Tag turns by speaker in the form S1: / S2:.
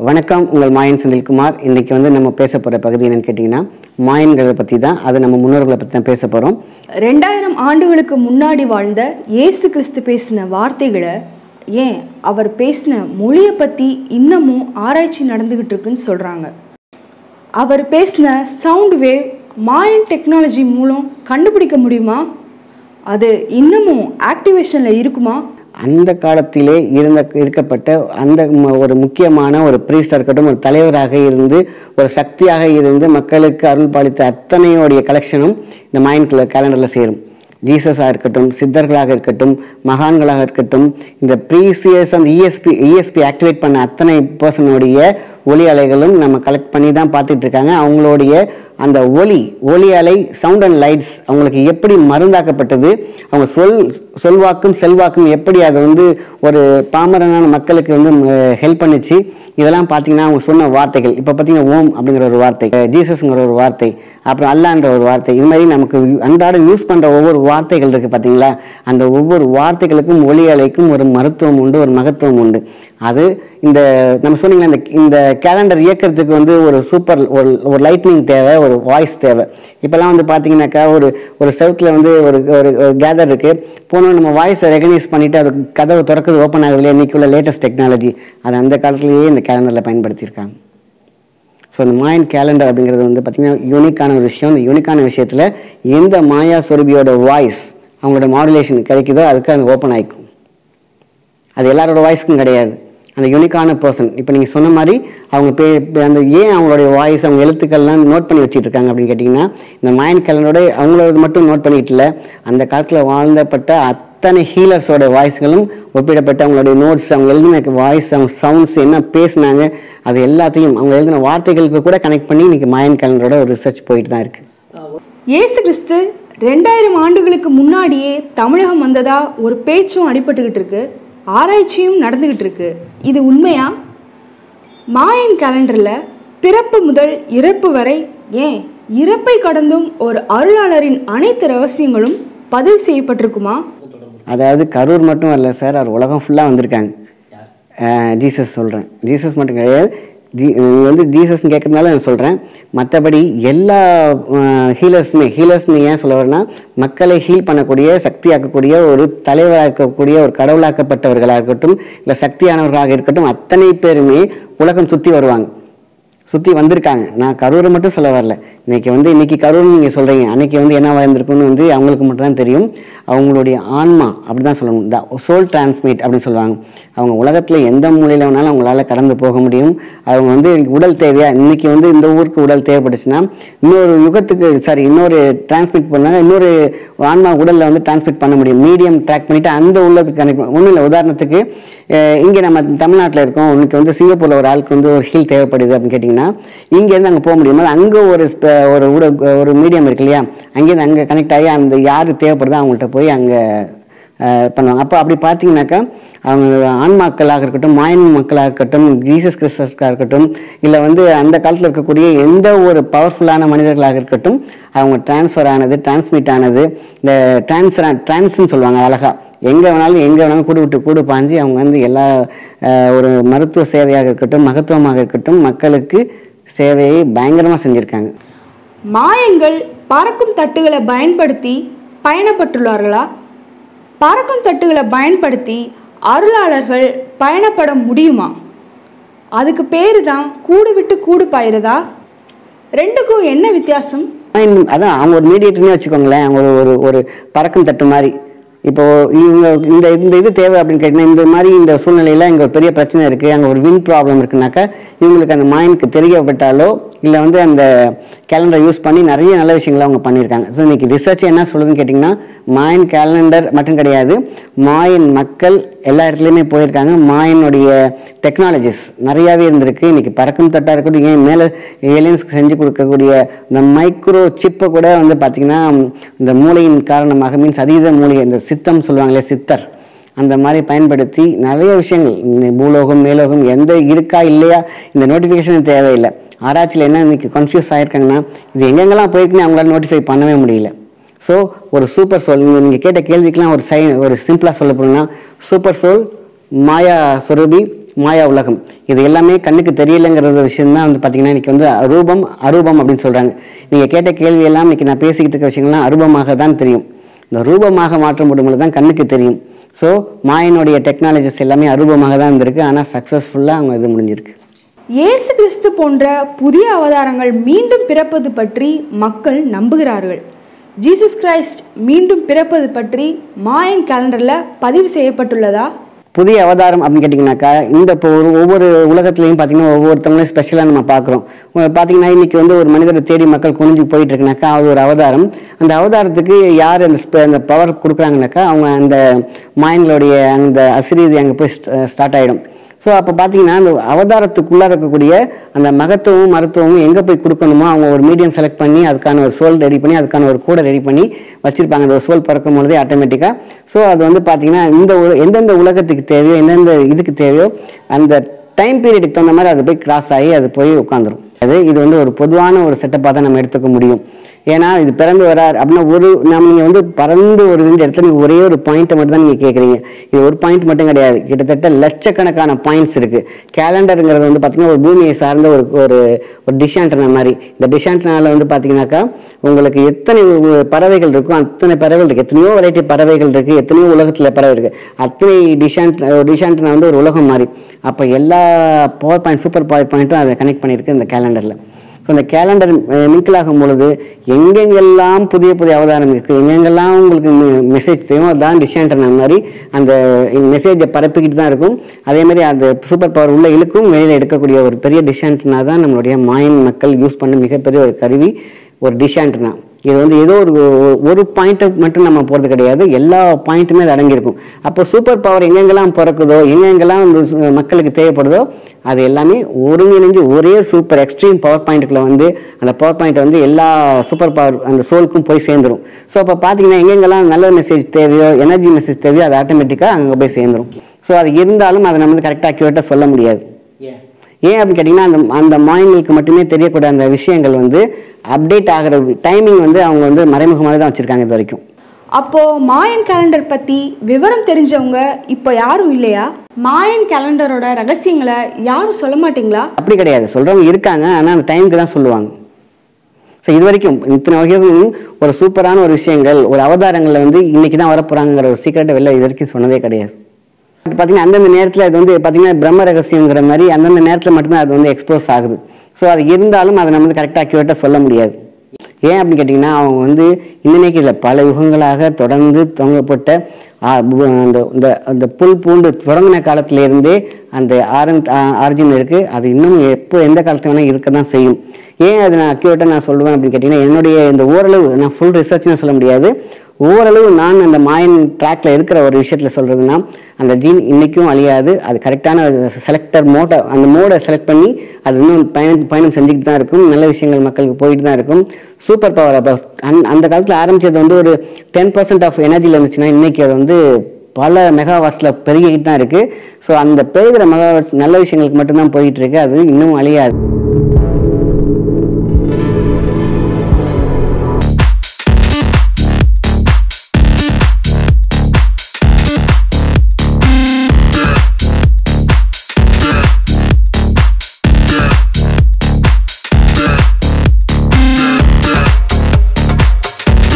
S1: வணக்கம் உங்கள் மாயன் செந்தில்குமார் இன்னைக்கு வந்து நம்ம பேச போகிற பகுதி என்னன்னு கேட்டிங்கன்னா மாயன்களை பற்றி தான் அது நம்ம முன்னோர்களை பற்றி தான் பேச போகிறோம்
S2: ரெண்டாயிரம் ஆண்டுகளுக்கு முன்னாடி வாழ்ந்த இயேசு கிறிஸ்து பேசின வார்த்தைகளை ஏன் அவர் பேசின மொழியை பற்றி இன்னமும் ஆராய்ச்சி நடந்துகிட்டு இருக்குன்னு சொல்கிறாங்க அவர் பேசின சவுண்ட் வேவ் மாயன் டெக்னாலஜி மூலம் கண்டுபிடிக்க முடியுமா அது இன்னமும் ஆக்டிவேஷனில் இருக்குமா
S1: அந்த காலத்திலே இருந்த இருக்கப்பட்ட அந்த ம- ஒரு முக்கியமான ஒரு பிரீஸ்டாக இருக்கட்டும் ஒரு தலைவராக இருந்து ஒரு சக்தியாக இருந்து மக்களுக்கு அருள் பாலித்த அத்தனையோடைய கலெக்ஷனும் இந்த மாயன் கேலண்டரில் சேரும் ஜீசஸாக இருக்கட்டும் சித்தர்களாக இருக்கட்டும் மகான்களாக இருக்கட்டும் இந்த ப்ரீசியஸ் அந்த இஎஸ்பி இஎஸ்பி ஆக்டிவேட் பண்ண அத்தனை பர்சனுடைய ஒலி அலைகளும் நம்ம கலெக்ட் பண்ணி தான் பார்த்துட்டு இருக்காங்க அவங்களுடைய அந்த ஒலி ஒலி அலை சவுண்ட் அண்ட் லைட்ஸ் அவங்களுக்கு எப்படி மருந்தாக்கப்பட்டது அவங்க சொல் சொல்வாக்கும் செல்வாக்கும் எப்படி அதை வந்து ஒரு பாமரனான மக்களுக்கு வந்து ஹெல்ப் பண்ணுச்சு இதெல்லாம் பார்த்தீங்கன்னா அவங்க சொன்ன வார்த்தைகள் இப்போ பார்த்தீங்கன்னா ஓம் அப்படிங்கிற ஒரு வார்த்தை அஹ் ஜீசஸ்ங்கிற ஒரு வார்த்தை அப்புறம் அல்லான்ற ஒரு வார்த்தை இது மாதிரி நமக்கு அன்றாடம் யூஸ் பண்ணுற ஒவ்வொரு வார்த்தைகள் இருக்குது பார்த்தீங்களா அந்த ஒவ்வொரு வார்த்தைகளுக்கும் ஒலி அலைக்கும் ஒரு மருத்துவம் உண்டு ஒரு மகத்துவம் உண்டு அது இந்த நம்ம சொன்னீங்களா இந்த இந்த கேலண்டர் இயக்கிறதுக்கு வந்து ஒரு சூப்பர் ஒரு ஒரு லைட்னிங் தேவை ஒரு வாய்ஸ் தேவை இப்போல்லாம் வந்து பார்த்தீங்கன்னாக்கா ஒரு ஒரு செவுத்தில் வந்து ஒரு ஒரு கேதர் இருக்குது போனோம் நம்ம வாய்ஸை ரெகனைஸ் பண்ணிவிட்டு அது கதவை திறக்குது ஓப்பன் ஆகுது இல்லையா இன்னைக்கு உள்ள லேட்டஸ்ட் டெக்னாலஜி அது அந்த காலத்துலேயே இந்த கேலண்டரில் பயன்படுத்தியிருக்காங்க ஸோ இந்த மாயன் கேலண்டர் அப்படிங்கிறது வந்து பார்த்திங்கன்னா யூனிக்கான ஒரு விஷயம் இந்த யூனிக்கான விஷயத்தில் எந்த மாயா சொருபியோட வாய்ஸ் அவங்களோட மாடுலேஷன் கிடைக்குதோ அதுக்கு அது ஓப்பன் ஆயிக்கும் அது எல்லாரோட வாய்ஸ்க்கும் கிடையாது அந்த யூனிக்கான பர்சன் இப்போ நீங்கள் சொன்ன மாதிரி அவங்க பே பே- அந்த ஏன் அவங்களுடைய வாய்ஸ் அவங்க எழுத்துக்கள்லாம் நோட் பண்ணி வச்சுட்டு இருக்காங்க அப்படின்னு கேட்டிங்கன்னா இந்த மாயன் கேலண்டரோட அவங்களோட மட்டும் நோட் பண்ணிட்டு இல்லை அந்த காலத்தில் வாழ்ந்தப்பட்ட அத்தனை ஹீலர்ஸோட வாய்ஸ்களும் ஒப்பிடப்பட்டு அவங்களுடைய நோட்ஸ் அவங்க எழுதின வாய்ஸ் அவங்க சவுண்ட்ஸ் என்ன பேசுனாங்க அது எல்லாத்தையும் அவங்க எழுதின வார்த்தைகளுக்கு கூட கனெக்ட் பண்ணி இன்னைக்கு மாயன் கேலண்டரோட ஒரு ரிசர்ச் போயிட்டு தான் இருக்குது
S2: இயேசு கிறிஸ்து ரெண்டாயிரம் ஆண்டுகளுக்கு முன்னாடியே தமிழகம் வந்ததா ஒரு பேச்சும் அடிபட்டுக்கிட்டு இருக்கு ஆராய்ச்சியும் நடந்துகிட்டு இருக்கு இது உண்மையா மாயன் கேலண்டரில் பிறப்பு முதல் இறப்பு வரை ஏன் இறப்பை கடந்தும் ஒரு அருளாளரின் அனைத்து ரகசியங்களும் பதிவு செய்யப்பட்டிருக்குமா
S1: அதாவது கரூர் மட்டும் வரல சார் அவர் உலகம் ஃபுல்லாக வந்திருக்காங்க அஹ் ஜீசஸ் சொல்கிறேன் ஜீசஸ் மட்டும் கிடையாது ஜீ நீ வந்து ஜீசஸ்ன்னு கேட்கறதுனால நான் சொல்கிறேன் மற்றபடி எல்லா ஹீலர்ஸுமே ஹீலர்ஸ்னு ஏன் சொல்ல வரேன்னா மக்களை ஹீல் பண்ணக்கூடிய சக்தியாக்கக்கூடிய ஒரு தலைவராக இருக்கக்கூடிய ஒரு கடவுளாக்கப்பட்டவர்களாக இருக்கட்டும் இல்லை சக்தியானவர்களாக இருக்கட்டும் அத்தனை பேருமே உலகம் சுற்றி வருவாங்க சுற்றி வந்திருக்காங்க நான் கரூரை மட்டும் சொல்ல வரல இன்னைக்கு வந்து இன்னைக்கு கரூர்னு நீங்கள் சொல்கிறீங்க அன்னைக்கு வந்து என்ன வந்திருக்குன்னு வந்து அவங்களுக்கு மட்டும் தான் தெரியும் அவங்களுடைய ஆன்மா அப்படி தான் சொல்லணும் த சோல் டிரான்ஸ்மிட் அப்படின்னு சொல்லுவாங்க அவங்க உலகத்தில் எந்த மூலையில் வேணாலும் அவங்களால கடந்து போக முடியும் அவங்க வந்து உடல் தேவையா இன்னைக்கு வந்து இந்த ஊருக்கு உடல் தேவைப்பட்டுச்சுன்னா இன்னொரு யுகத்துக்கு சாரி இன்னொரு டிரான்ஸ்மிட் பண்ணாங்க இன்னொரு ஆன்மா உடலில் வந்து டிரான்ஸ்மிட் பண்ண முடியும் மீடியம் ட்ராக் பண்ணிவிட்டு அந்த உள்ளதுக்கு கனெக்ட் ஒன்றும் இல்லை உதாரணத்துக்கு இங்கே நம்ம தமிழ்நாட்டில் இருக்கோம் உனக்கு வந்து சிங்கப்பூரில் ஒரு ஆளுக்கு வந்து ஒரு ஹீல் தேவைப்படுது அப்படின்னு கேட்டிங்கன்னா இங்கேருந்து அங்கே போக முடியுமா அங்கே ஒரு ஸ்ப- ஒரு உட ஒரு மீடியம் இருக்கு இல்லையா அங்கேருந்து அங்கே கனெக்ட் ஆகி அந்த யார் தேவைப்படுதோ அவங்கள்ட்ட போய் அங்கே பண்ணுவாங்க அப்போ அப்படி பார்த்தீங்கன்னாக்கா அவங்க ஆன்மாக்களாக இருக்கட்டும் மாயன் மக்களாக இருக்கட்டும் ஜீசஸ் கிறிஸ்டஸ்க்காக இருக்கட்டும் இல்லை வந்து அந்த காலத்தில் இருக்கக்கூடிய எந்த ஒரு பவர்ஃபுல்லான மனிதர்களாக இருக்கட்டும் அவங்க டிரான்ஸ்ஃபர் ஆனது டிரான்ஸ்மிட் ஆனது இந்த டிரான்ஸ்ஃபர் டிரான்ஸ்ன்னு சொல்லுவாங்க அழகா எங்கே வேணாலும் எங்கே வேணாலும் கூடு விட்டு கூடு பாஞ்சு அவங்க வந்து எல்லா அஹ், ஒரு மருத்துவ சேவையாக இருக்கட்டும் மகத்துவமாக இருக்கட்டும் மக்களுக்கு சேவையை பயங்கரமாக செஞ்சுருக்காங்க
S2: மாயன்கள் பறக்கும் தட்டுகளை பயன்படுத்தி பயணப்பட்டுள்ளார்களா பறக்கும் தட்டுகளை பயன்படுத்தி அருளாளர்கள் பயணப்பட முடியுமா அதுக்கு பேரு தான் கூடு விட்டு கூடு பாயிறதா ரெண்டுக்கும் என்ன வித்தியாசம்
S1: இந்த- அதான் அவங்க ஒரு மீடியேட்டர்னே வச்சுக்கோங்களேன் அவங்க ஒரு ஒரு ஒரு பறக்கும் தட்டு மாதிரி இப்போ இவங்க இந்த இந்த இது தேவை அப்படின்னு கேட்டிங்கன்னா இந்த மாதிரி இந்த சூழ்நிலையில இங்கே ஒரு பெரிய பிரச்சனை இருக்குது அங்கே ஒரு வின் ப்ராப்ளம் இருக்குனாக்கா இவங்களுக்கு அந்த மாயனுக்கு தெரியப்பட்டாலோ இல்லை வந்து அந்த கேலண்டர் யூஸ் பண்ணி நிறைய நல்ல விஷயங்களை அவங்க பண்ணியிருக்காங்க ஸோ இன்னைக்கு ரிசர்ச் என்ன சொல்லுதுன்னு கேட்டிங்கன்னா மாயன் கேலண்டர் மட்டும் கிடையாது மாயன் மக்கள் எல்லா இடத்துலையுமே போயிருக்காங்க மாயனுடைய டெக்னாலஜிஸ் நிறையாவே இருந்திருக்கு இன்னைக்கு பறக்கும் தட்டாக இருக்கட்டும் ஏன் மேலே ஏலியன்ஸ்க்கு செஞ்சு கொடுக்கக்கூடிய இந்த மைக்ரோ சிப்பை கூட வந்து பார்த்திங்கன்னா இந்த மூளையின் காரணமாக மீன்ஸ் அதீத மூளை இந்த சித்தம் சொல்லுவாங்களே சித்தர் அந்த மாதிரி பயன்படுத்தி நிறைய விஷயங்கள் இந்த பூலோகம் மேலோகம் எந்த இருக்கா இல்லையா இந்த நோட்டிஃபிகேஷன் தேவையில்லை ஆராய்ச்சியில் என்ன இன்னைக்கு கன்ஃபியூஸ் ஆயிருக்காங்கன்னா இது எங்கெங்கெல்லாம் போயிருக்குன்னு அவங்களால நோட்டிஃபை பண்ணவே முடியல ஸோ ஒரு சூப்பர் சோல் நீங்கள் நீங்கள் கேட்ட கேள்விக்கெலாம் ஒரு சை ஒரு சிம்பிளாக சொல்ல போனோம்னா சூப்பர் சோல் மாயா சொரூபி மாயா உலகம் இது எல்லாமே கண்ணுக்கு தெரியலைங்கிற விஷயம் தான் வந்து பார்த்தீங்கன்னா இன்னைக்கு வந்து ரூபம் அரூபம் அப்படின்னு சொல்கிறாங்க நீங்கள் கேட்ட கேள்வி எல்லாம் இன்னைக்கு நான் பேசிக்கிட்டு இருக்க விஷயங்கள்லாம் அரூபமாக தான் தெரியும் இந்த ரூபமாக மாற்றம் பொழுது தான் கண்ணுக்கு தெரியும் ஸோ மாயனுடைய டெக்னாலஜிஸ் எல்லாமே அரூபமாக தான் இருந்திருக்கு ஆனால் சக்ஸஸ்ஃபுல்லாக அவங்க இது முடிஞ்சிருக்கு
S2: இயேசு கிறிஸ்து போன்ற புதிய அவதாரங்கள் மீண்டும் பிறப்பது பற்றி மக்கள் நம்புகிறார்கள் ஜீசஸ் கிரைஸ்ட் மீண்டும் பிறப்பது பற்றி மாயன் கேலண்டரில் பதிவு செய்யப்பட்டுள்ளதா
S1: புதிய அவதாரம் அப்படின்னு கேட்டிங்கனாக்கா இந்த இப்போ ஒரு ஒவ்வொரு உலகத்துலையும் பார்த்தீங்கன்னா ஒவ்வொருத்தவங்களையும் ஸ்பெஷலாக நம்ம பார்க்குறோம் பார்த்தீங்கன்னா இன்னைக்கு வந்து ஒரு மனிதரை தேடி மக்கள் குனிஞ்சு போயிட்டு இருக்குனாக்கா அது ஒரு அவதாரம் அந்த அவதாரத்துக்கு யார் அந்த sp- அந்த பவர் கொடுக்குறாங்கனாக்கா அவங்க அந்த மாயன்களுடைய அந்த அசிரீதி அங்கே போய் ஸ்டார்ட் ஆகிடும் ஸோ அப்போ பார்த்தீங்கன்னா அந்த அவதாரத்துக்குள்ளே இருக்கக்கூடிய அந்த மகத்துவமும் மருத்துவமும் எங்கே போய் கொடுக்கணுமோ அவங்க ஒரு மீடியம் செலக்ட் பண்ணி அதுக்கான ஒரு சோல் ரெடி பண்ணி அதுக்கான ஒரு கூட ரெடி பண்ணி வச்சிருப்பாங்க அந்த சோல் பிறக்கும் பொழுதே ஆட்டோமேட்டிக்காக ஸோ அது வந்து பார்த்தீங்கன்னா இந்த உ- எந்தெந்த உலகத்துக்கு தேவையோ எந்தெந்த இதுக்கு தேவையோ அந்த டைம் பீரியடுக்கு தகுந்த மாதிரி அது போய் கிராஸ் ஆகி அது போய் உட்காந்துரும் அது இது வந்து ஒரு பொதுவான ஒரு செட்டப்பாக தான் நம்ம எடுத்துக்க முடியும் ஏன்னா இது பிறந்து வரார் அப்படின்னா ஒரு நம்ம நீங்கள் வந்து பறந்து ஒரு இந்த இடத்துல நீங்க ஒரே ஒரு பாயிண்ட்டை மட்டும் தான் நீங்கள் கேட்குறீங்க இது ஒரு பாயிண்ட் மட்டும் கிடையாது கிட்டத்தட்ட லட்சக்கணக்கான பாயிண்ட்ஸ் இருக்குது கேலண்டருங்கிறது வந்து பார்த்தீங்கன்னா ஒரு பூமியை சார்ந்த ஒரு ஒரு ஒரு டிஷாண்டன மாதிரி இந்த டிஷாண்டனால வந்து பார்த்தீங்கன்னாக்கா உங்களுக்கு எத்தனை உ- பறவைகள் இருக்கும் அத்தனை பறவைகள் இருக்குது எத்தனையோ வெரைட்டி பறவைகள் இருக்குது எத்தனையோ உலகத்தில் பறவை இருக்குது அத்தனை டிஷாண்ட் டிஷாண்டனா வந்து ஒரு உலகம் மாதிரி அப்போ எல்லா பவர் பாயிண்ட் சூப்பர் பவர் பாயிண்ட்டும் அதை கனெக்ட் பண்ணியிருக்கு இந்த கேலண்டரில் ஸோ இந்த கேலண்டர் மிங்கிள் ஆகும் பொழுது எங்கெங்கெல்லாம் புதிய புதிய அவதாரம் இருக்குது எங்கெங்கெல்லாம் உங்களுக்கு மெசேஜ் தேவையோ அதான் டிஷாண்டன மாதிரி அந்த மெசேஜை பரப்பிக்கிட்டு தான் இருக்கும் அதே மாதிரி அந்த சூப்பர் பவர் உள்ள இழுக்கும் வெளியில் எடுக்கக்கூடிய ஒரு பெரிய டிஷாண்டனா தான் நம்மளுடைய மாயன் மக்கள் யூஸ் பண்ண மிகப்பெரிய ஒரு கருவி ஒரு டிஷாண்டனா இது வந்து ஏதோ ஒரு ஒரு பாயிண்ட்டை மட்டும் நம்ம போகிறது கிடையாது எல்லா பாயிண்ட்டுமே அது அடங்கியிருக்கும் அப்போ சூப்பர் பவர் எங்கெங்கெல்லாம் பிறக்குதோ எங்கெங்கெல்லாம் வந்து சு- மக்களுக்கு தேவைப்படுதோ அது எல்லாமே ஒருங்கிணைஞ்சு ஒரே சூப்பர் எக்ஸ்ட்ரீம் பவர் பாயிண்ட்டுக்குள்ள வந்து அந்த பவர் பாயிண்ட் வந்து எல்லா சூப்பர் பவர் அந்த சோலுக்கும் போய் சேர்ந்துரும் ஸோ அப்போ பார்த்தீங்கன்னா எங்கெங்கெல்லாம் நல்ல மெசேஜ் தேவையோ எனர்ஜி மெசேஜ் தேவையோ அது ஆட்டோமேட்டிக்காக அங்கே போய் சேர்ந்துரும் ஸோ அது இருந்தாலும் அதை நம்ம வந்து கரெக்டாக அக்யூரேட்டாக சொல்ல முடியாது ஏன் அப்படின்னு கேட்டிங்கன்னா அந்த அந்த மாயங்களுக்கு மட்டுமே தெரியக்கூடிய அந்த விஷயங்கள் வந்து அப்டேட் ஆகிற டைமிங் வந்து அவங்க வந்து மறைமுகமாக தான் வச்சுருக்காங்க இது வரைக்கும்
S2: அப்போ மாயன் கேலண்டர் பத்தி விவரம் தெரிஞ்சவங்க இப்போ யாரும் இல்லையா மாயன் கேலண்டரோட ரகசியங்களை யாரும் சொல்ல மாட்டீங்களா
S1: அப்படி கிடையாது சொல்கிறவங்க இருக்காங்க ஆனால் அந்த டைமுக்கு தான் சொல்லுவாங்க ஸோ இது வரைக்கும் இத்தனை வகையும் ஒரு சூப்பரான ஒரு விஷயங்கள் ஒரு அவதாரங்களில் வந்து இன்னைக்கு தான் வரப்போகிறாங்கிற ஒரு சீக்கிரட்டை வெளில இது வரைக்கும் சொன்னதே கிடையாது பார்த்தீங்கன்னா அந்தந்த நேரத்தில் அது வந்து பார்த்தீங்கன்னா பிரம்ம ரகசியங்கிற மாதிரி அந்தந்த நேரத்தில் மட்டும்தான் அது வந்து எக்ஸ்போஸ் ஆகுது ஸோ அது இருந்தாலும் அதை நம்ம வந்து கரெக்டாக அக்யூரேட்டாக சொல்ல முடியாது ஏன் அப்படின்னு கேட்டிங்கன்னா அவங்க வந்து இன்னைக்கு இல்லை பல யுகங்களாக தொடர்ந்து தொங்கப்பட்ட ஆ, பு- அந்த இந்த அந்த புல் பூண்டு தொடங்கின காலத்திலேருந்தே அந்த ஆரன் ஆரிஜின் இருக்குது அது இன்னும் எப்போ எந்த காலத்துல வேணால் இருக்க தான் செய்யும் ஏன் அது நான் அக்யூரேட்டாக நான் சொல்லுவேன் அப்படின்னு கேட்டிங்கன்னா என்னுடைய இந்த ஓரளவு நான் ஃபுல் ரிசர்ச்னு சொல்ல முடியாது ஓரளவு நான் அந்த மாயன் ட்ராக்ல இருக்கிற ஒரு விஷயத்தில் சொல்கிறதுனா அந்த ஜீன் இன்றைக்கும் அழியாது அது கரெக்டான செலக்டர் மோட்டை அந்த மோடை செலக்ட் பண்ணி அது இன்னும் பயணம் பயணம் செஞ்சுக்கிட்டு தான் இருக்கும் நல்ல விஷயங்கள் மக்களுக்கு போயிட்டு தான் இருக்கும் சூப்பர் பவர் அப்போ அந் அந்த காலத்தில் ஆரம்பிச்சது வந்து ஒரு டென் பர்சன்ட் ஆஃப் எனர்ஜியில் இருந்துச்சுன்னா இன்னைக்கு அது வந்து பல மெகாவாட்ஸில் பெருகிக்கிட்டு தான் இருக்குது ஸோ அந்த பெருகிற மெகாவாட்ஸ் நல்ல விஷயங்களுக்கு மட்டும்தான் போயிட்டு இருக்கு அது இன்னும் அழியாது